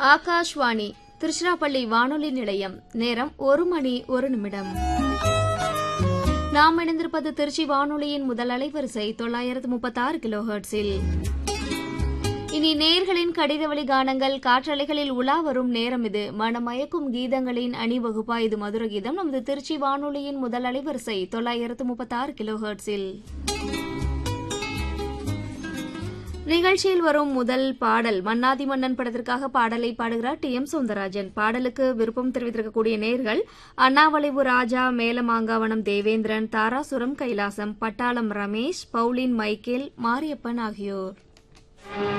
ஆகாஷ்வாணி திருச்சிராப்பள்ளி வானொலி நிலையம் நேரம் ஒரு மணி ஒரு நிமிடம் நாம் இணைந்திருப்பது திருச்சி வானொலியின் முதல் அலைவரிசை தொள்ளாயிரத்து முப்பத்தாறு கிலோ ஹெர்ட்ஸில் இனி நேர்களின் கடிதவழி கானங்கள் காற்றலைகளில் உலா வரும் நேரம் இது மனமயக்கும் கீதங்களின் அணிவகுப்பா இது மதுர கீதம் நமது திருச்சி வானொலியின் முதல் அலைவரிசை தொள்ளாயிரத்து முப்பத்தாறு கிலோ ஹெர்ட்ஸில் நிகழ்ச்சியில் வரும் முதல் பாடல் மன்னாதி மன்னன் படத்திற்காக பாடலை பாடுகிறார் டி எம் சவுந்தரராஜன் பாடலுக்கு விருப்பம் தெரிவித்திருக்கக்கூடிய நேர்கள் அண்ணாவளைவு ராஜா மேலமாங்காவனம் தேவேந்திரன் தாராசுரம் கைலாசம் பட்டாளம் ரமேஷ் பவுலின் மைக்கேல் மாரியப்பன் ஆகியோர்